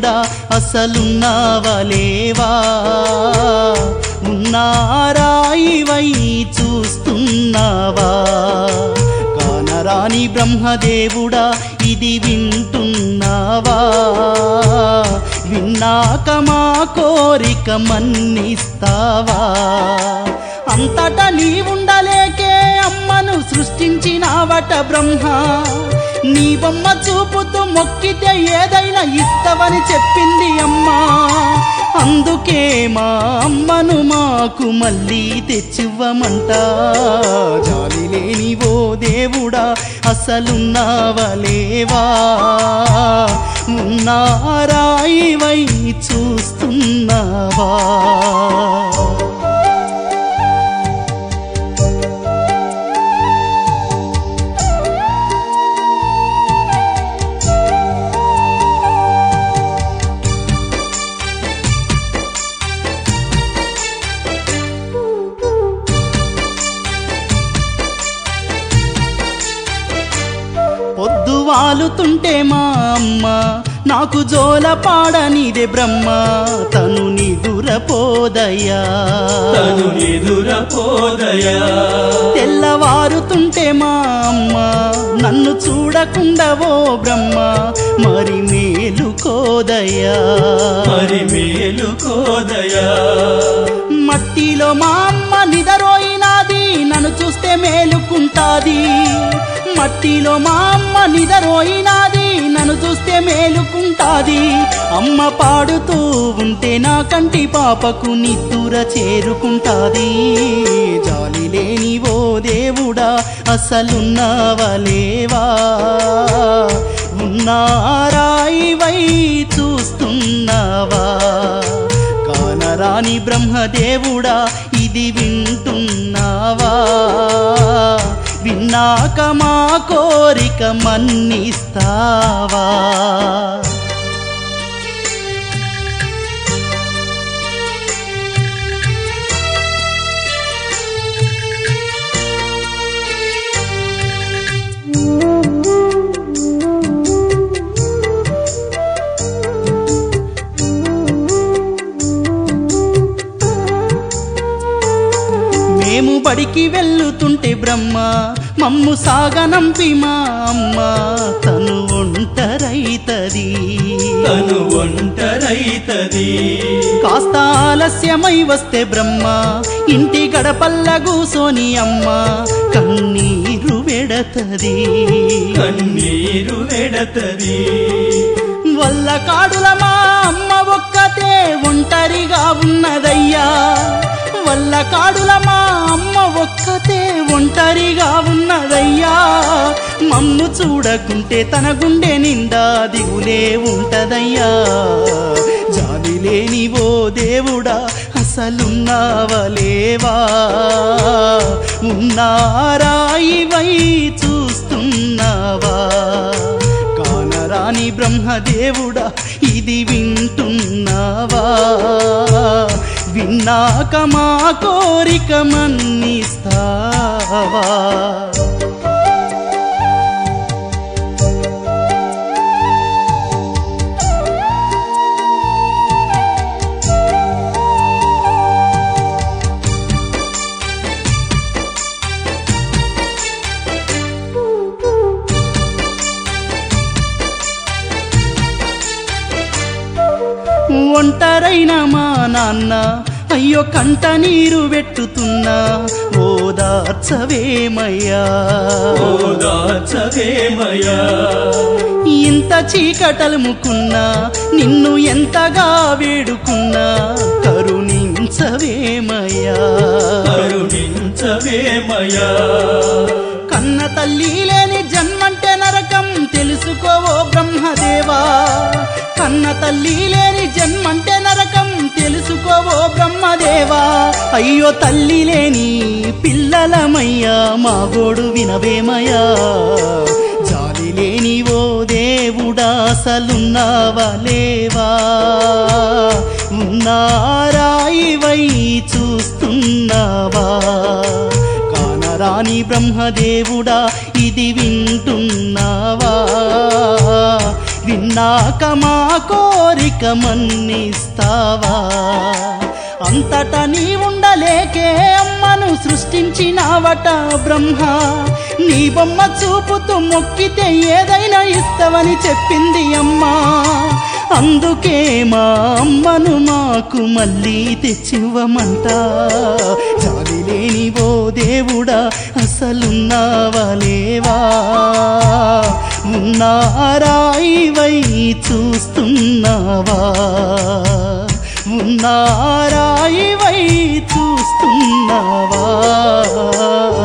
బ్రహ్మదేవుడా అసలున్నావలేవా ఉన్నారాయివై చూస్తున్నావా కానరాని బ్రహ్మదేవుడా ఇది వింటున్నావా విన్నాక మా కోరిక మన్నిస్తావా అంతటా నీ ఉండలేకే అమ్మను సృష్టించినావట బ్రహ్మ నీ బొమ్మ చూపుతూ మొక్కితే ఏదైనా ఇస్తావని చెప్పింది అమ్మా అందుకే మా అమ్మను మాకు మళ్ళీ తెచ్చివ్వమంట జాలి లేని ఓ దేవుడా అసలున్నావలేవా ఉన్నారాయివై చూస్తున్నావా పొద్దు వాలుతుంటే మా అమ్మ నాకు జోల పాడనిదే బ్రహ్మ తను నిదురపోదయ్యా తను ఎదురపోదయా తెల్లవారుతుంటే మా అమ్మ నన్ను చూడకుండా ఓ బ్రహ్మ మరి మేలుకోదయ్యా మరి మేలుకోదయా మట్టిలో మా అమ్మ నిదరోయినాది నన్ను చూస్తే మేలుకుంటాది మట్టిలో మా అమ్మ నిదరోయినాది నన్ను చూస్తే మేలుకుంటాది అమ్మ పాడుతూ ఉంటే నా కంటి పాపకు నిద్దుర చేరుకుంటాది జాలి లేని ఓ దేవుడా అసలున్నావలేవా ఉన్నారాయివై చూస్తున్నావా కానరాని బ్రహ్మదేవుడా ఇది వింటున్నావా విన్నాక మా కోరిక మన్నిస్తావా మేము బడికి వెళ్ళుతుంటే బ్రహ్మ మమ్ము సాగనంపి మా అమ్మ తను ఒంటరైతది తను ఒంటరైతది కాస్త ఆలస్యమై వస్తే బ్రహ్మ ఇంటి గడపల్ల కూసోని అమ్మ కన్నీరు వెడతది కన్నీరు వెడతది వల్ల కాడుల మా అమ్మ ఒక్కతే ఒంటరిగా ఉన్నదయ్యా వల్ల కాడుల మా అమ్మ ఒక్కతే ఒంటరిగా ఉన్నదయ్యా మమ్ము చూడకుంటే తన గుండె నిండా దిగులే ఉంటదయ్యా జాలి లేని ఓ దేవుడా అసలున్నావలేవా ఉన్నారాయివై చూస్తున్నావా కానరాని బ్రహ్మదేవుడా ఇది వింటున్నావా విన్నాక మా కోరిక మన్నిస్తావా ఒంటరైన మా నాన్న అయ్యో కంట నీరు పెట్టుతున్నా ఓదార్చవేమయ్యా ఓదార్చవేమయా ఇంత చీకటలుముకున్నా నిన్ను ఎంతగా వేడుకున్నా కరుణించవేమయ్యా కరుణించవేమయా కన్న తల్లి లేని జన్మంటే నరకం తెలుసుకోవో బ్రహ్మదేవా కన్న తల్లి లేని జన్మంటే నరకం తెలుసుకోవో బ్రహ్మదేవా అయ్యో తల్లి లేని పిల్లలమయ్యా మా గోడు వినవేమయ్యా జాలి లేని ఓ దేవుడా అసలున్నావా లేవా ఉన్నారాయివై చూస్తున్నావా కానరాని బ్రహ్మదేవుడా ఇది వింటున్నావా విన్నాక మా కోరిక మన్నిస్తావా అంతటా నీ ఉండలేకే అమ్మను సృష్టించినావట బ్రహ్మ నీ బొమ్మ చూపుతూ మొక్కితే ఏదైనా ఇస్తావని చెప్పింది అమ్మా అందుకే మా అమ్మను మాకు మళ్ళీ తెచ్చివ్వమంట జాలి లేని ఓ దేవుడా అసలున్నావా లేవా ఉన్నారాయివై చూస్తున్నావా ఉన్నారాయివై చూస్తున్నావా